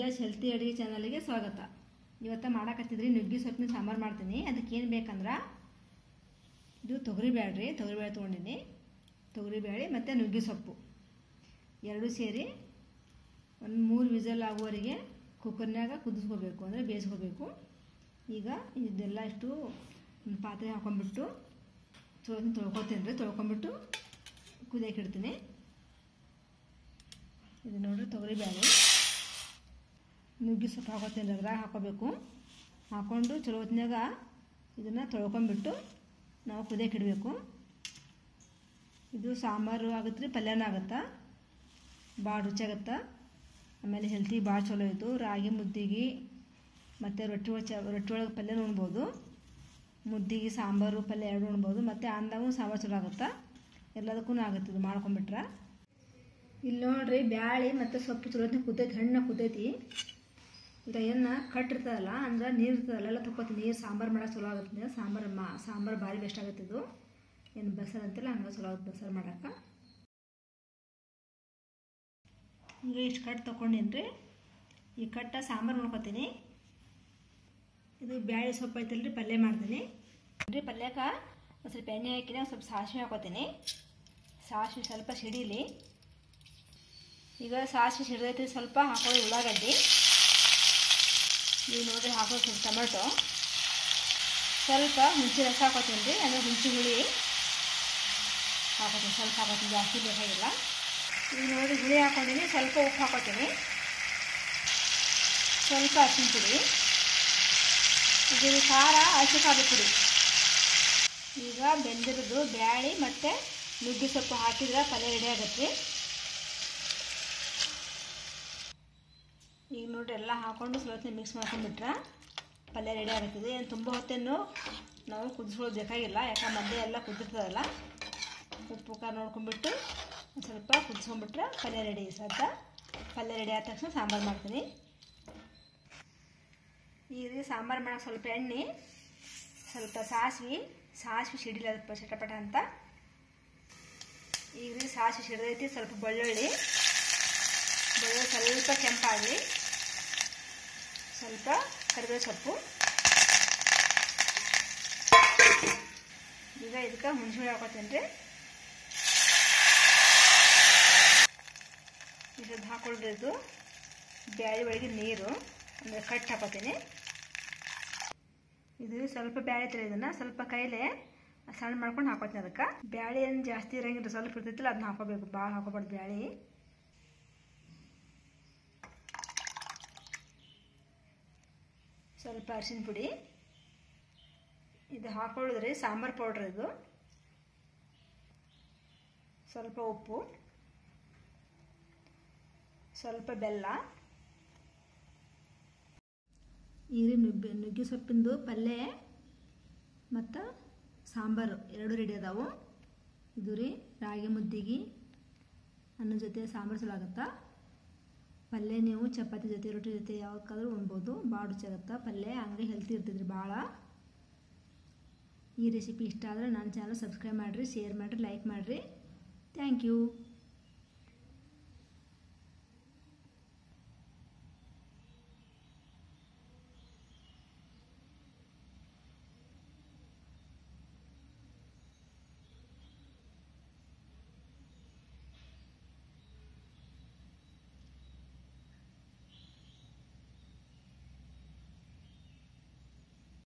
guys healthy ಅಡುಗೆ ಚಾನಲ್ಗೆ ಸ್ವಾಗತ ಇವತ್ತು ಮಾಡಾಕತ್ತಿದ್ರಿ ನುಗ್ಗಿ ಸೊಪ್ಪಿನ ಸಾಂಬಾರು ಮಾಡ್ತೀನಿ ಅದಕ್ಕೆ ಏನು ಬೇಕಂದ್ರೆ ಇದು ತೊಗರಿಬೇಳೆ ರೀ ತೊಗರಿಬೇಳೆ ತೊಗೊಂಡಿನಿ ತೊಗರಿಬೇಳೆ ಮತ್ತು ನುಗ್ಗಿ ಸೊಪ್ಪು ಎರಡೂ ಸೇರಿ ಒಂದು ಮೂರು ವಿಸಲ್ ಆಗುವವರೆಗೆ ಕುಕ್ಕರ್ನಾಗ ಕುದಿಸ್ಕೋಬೇಕು ಅಂದರೆ ಬೇಯಿಸ್ಕೋಬೇಕು ಈಗ ಇದೆಲ್ಲ ಇಷ್ಟು ಒಂದು ಪಾತ್ರೆ ಹಾಕೊಂಡ್ಬಿಟ್ಟು ಚಲೋ ತೊಳ್ಕೊತೀನಿ ರೀ ತೊಳ್ಕೊಂಬಿಟ್ಟು ಕುದಿಯಕ್ಕೆ ಇಡ್ತೀನಿ ಇದು ನೋಡ್ರಿ ತೊಗರಿಬೇಳೆ ನುಗ್ಗಿ ಸೊಪ್ಪು ಹಾಕೋತೀನಿ ಅದ್ರಾಗ ಹಾಕೋಬೇಕು ಹಾಕ್ಕೊಂಡು ಚಲೋ ಹೊತ್ನ್ಯಾಗ ಇದನ್ನು ತೊಳ್ಕೊಂಬಿಟ್ಟು ನಾವು ಕುದಿಯಕ್ಕೆ ಇಡಬೇಕು ಇದು ಸಾಂಬಾರು ಆಗುತ್ತೆ ರೀ ಪಲ್ಯನೂ ಆಗುತ್ತೆ ಭಾಳ ರುಚಿಯಾಗತ್ತೆ ಆಮೇಲೆ ಹೆಲ್ತಿ ಭಾಳ ಚಲೋ ಇದು ರಾಗಿ ಮುದ್ದಿಗೆ ಮತ್ತು ರೊಟ್ಟಿ ಒಳಗೆ ಚ ರೊಟ್ಟಿ ಒಳಗೆ ಪಲ್ಯ ಉಣ್ಬೋದು ಮುದ್ದಿಗೆ ಸಾಂಬಾರು ಪಲ್ಯ ಎರಡು ಉಣ್ಬೋದು ಮತ್ತು ಅಂದಾಗೂ ಸಾಂಬಾರು ಚಲೋ ಆಗುತ್ತೆ ಎಲ್ಲದಕ್ಕೂ ಆಗುತ್ತೆ ಇದು ಮಾಡ್ಕೊಂಬಿಟ್ರೆ ಇಲ್ಲಿ ನೋಡ್ರಿ ಬ್ಯಾಳಿ ಮತ್ತು ಸೊಪ್ಪು ಚಲೋ ಕುದ್ದೈತಿ ಹಣ್ಣು ಕುದ್ದೈತಿ ಇದು ಏನು ಕಟ್ಟಿರ್ತದಲ್ಲ ಅಂದ್ರೆ ನೀರು ಇರ್ತದಲ್ಲ ಎಲ್ಲ ತಗೋತೀನಿ ನೀರು ಸಾಂಬಾರು ಮಾಡೋಕೆ ಚಲೋ ಆಗುತ್ತೆ ಸಾಂಬಾರು ಮಾ ಸಾಂಬಾರು ಭಾರಿ ಬೆಸ್ಟ್ ಆಗುತ್ತೆ ಇದು ಏನು ಬಸರ್ ಅಂತಿಲ್ಲ ಹಂಗೆ ಚಲೋ ಆಗುತ್ತೆ ಬಸರ್ ಮಾಡೋಕೆ ಈಗ ಇಷ್ಟು ಕಟ್ ತೊಗೊಂಡೇನಿ ರೀ ಈ ಕಟ್ಟ ಸಾಂಬಾರು ಮಾಡ್ಕೊತೀನಿ ಇದು ಬ್ಯಾಳಿ ಸೊಪ್ಪು ಐತಲ್ಲ ರೀ ಪಲ್ಯ ಮಾಡ್ತೀನಿ ರೀ ಪಲ್ಯಕ್ಕೆ ಒಂದು ಸ್ವಲ್ಪ ಎಣ್ಣೆ ಹಾಕಿನ ಒಂದು ಸ್ವಲ್ಪ ಸಾಸಿವೆ ಹಾಕೋತೀನಿ ಸಾಸಿವೆ ಸ್ವಲ್ಪ ಸಿಡೀಲಿ ಈಗ ಸಾಸಿವೆ ಸಿಡ್ದೈತಿ ಸ್ವಲ್ಪ ಹಾಕೊಳ್ಳಿ ಉಳ್ಳಾಗಡ್ಡಿ ನೀವು ನೋಡಿರಿ ಹಾಕೋ ಸ್ವಲ್ಪ ಟೊಮೆಟೊ ಸ್ವಲ್ಪ ಹುಣಸೆ ರಸ ಹಾಕೋತೀನಿ ರೀ ಅಂದರೆ ಹುಣಸೆ ಹುಳಿ ಹಾಕೋತೀನಿ ಸ್ವಲ್ಪ ಹಾಕೋತೀನಿ ಜಾಸ್ತಿ ಬೇಕಾಗಿಲ್ಲ ಈಗ ನೋಡಿ ಹುಳಿ ಹಾಕೊಂಡಿನಿ ಸ್ವಲ್ಪ ಉಪ್ಪು ಹಾಕೋತೀನಿ ಸ್ವಲ್ಪ ಅರಿಶಿನ ಪುಡಿ ಇದು ಖಾರ ಹಸಿಕಾಳು ಪುಡಿ ಈಗ ಬೆಂದಿರೋದು ಬ್ಯಾಳಿ ಮತ್ತು ನುಗ್ಗಿ ಸೊಪ್ಪು ಹಾಕಿದ್ರೆ ಪಲ್ಯ ರೆಡಿ ಆಗತ್ತೆ ಈಗ ನೋಡ್ರಿ ಎಲ್ಲ ಹಾಕೊಂಡು ಸ್ವಲ್ಪ ಮಿಕ್ಸ್ ಮಾಡ್ಕೊಂಡ್ಬಿಟ್ರೆ ಪಲ್ಯ ರೆಡಿ ಆಗುತ್ತದೆ ಏನು ತುಂಬ ಹೊತ್ತೇನು ನಾವು ಕುದಿಸ್ಕೊಳ್ಳೋದು ಬೇಕಾಗಿಲ್ಲ ಯಾಕಂದ್ರೆ ಮಧ್ಯೆ ಎಲ್ಲ ಕುದಿರ್ತದಲ್ಲ ಉಪ್ಪು ಖಾರ ನೋಡ್ಕೊಂಡ್ಬಿಟ್ಟು ಒಂದು ಸ್ವಲ್ಪ ಕುದಿಸ್ಕೊಂಡ್ಬಿಟ್ರೆ ಪಲ್ಯ ರೆಡಿ ಸದ್ದ ಪಲ್ಯ ರೆಡಿ ಆದ ತಕ್ಷಣ ಸಾಂಬಾರು ಮಾಡ್ತೀನಿ ಈಗ ರೀ ಸಾಂಬಾರು ಮಾಡೋಕೆ ಸ್ವಲ್ಪ ಎಣ್ಣೆ ಸ್ವಲ್ಪ ಸಾಸಿವೆ ಸಾಸಿವೆ ಸಿಡಿಲ್ಲ ಅದಕ್ಕೆ ಚಟಪಟ ಅಂತ ಈಗ ರೀ ಸಾಸಿವೆ ಸಿಡಿದೈತಿ ಸ್ವಲ್ಪ ಬೆಳ್ಳುಳ್ಳಿ ಬೆಳ್ಳುಳ್ಳಿ ಸ್ವಲ್ಪ ಕೆಂಪಾಗಲಿ ಸ್ವಲ್ಪ ಕರಿಬೇವು ಸೊಪ್ಪು ಈಗ ಇದಕ್ಕೆ ಹುಣಸೆ ಹಾಕೋತೀನಿ ರೀ ಇಷ್ಟೊಂದು ಹಾಕೊಳ್ರಿ ಇದು ಬ್ಯಾಳಿ ಒಳಗೆ ನೀರು ಅಂದರೆ ಕಟ್ ಹಾಕೋತೀನಿ ಇದು ಸ್ವಲ್ಪ ಬ್ಯಾಳೆ ಐತ್ರಿ ಇದನ್ನು ಸ್ವಲ್ಪ ಕೈಲೇ ಸಣ್ಣ ಮಾಡ್ಕೊಂಡು ಹಾಕೋತೀನಿ ಅದಕ್ಕೆ ಬ್ಯಾಳೆ ಏನು ಜಾಸ್ತಿ ಇರಂಗಿಲ್ಲ ಸ್ವಲ್ಪ ಇರ್ತೈತಿಲ್ಲ ಅದನ್ನ ಹಾಕೋಬೇಕು ಭಾಳ ಹಾಕೋಬಾರ್ದು ಬ್ಯಾಳೆ ಸ್ವಲ್ಪ ಅರಿಶಿನ ಪುಡಿ ಇದು ಹಾಕೊಳ್ಳಿದ್ರಿ ಸಾಂಬಾರು ಪೌಡ್ರ್ ಇದು ಸ್ವಲ್ಪ ಉಪ್ಪು ಸ್ವಲ್ಪ ಬೆಲ್ಲ ಈ ನುಗ್ಗಿ ನುಗ್ಗಿ ಸೊಪ್ಪಿಂದು ಪಲ್ಯ ಮತ್ತು ಸಾಂಬಾರು ಎರಡು ರೆಡಿ ಅದಾವು ಇದು ರೀ ರಾಗಿ ಮುದ್ದಿಗೆ ಅನ್ನ ಜೊತೆ ಸಾಂಬಾರು ಚಲೋ ಆಗುತ್ತಾ ಪಲ್ಯ ನೀವು ಚಪಾತಿ ಜೊತೆ ರೊಟ್ಟಿ ಜೊತೆ ಯಾವಕ್ಕಾದ್ರೂ ಉಣ್ಬೋದು ಭಾಳ ರುಚಿಯಾಗುತ್ತೆ ಪಲ್ಯ ಹಂಗೆ ಹೆಲ್ತಿ ಇರ್ತೈತ್ರಿ ಭಾಳ ಈ ರೆಸಿಪಿ ಇಷ್ಟ ಆದರೆ ನನ್ನ ಚಾನಲ್ ಸಬ್ಸ್ಕ್ರೈಬ್ ಮಾಡಿರಿ ಶೇರ್ ಮಾಡಿರಿ ಲೈಕ್ ಮಾಡಿರಿ ಥ್ಯಾಂಕ್ ಯು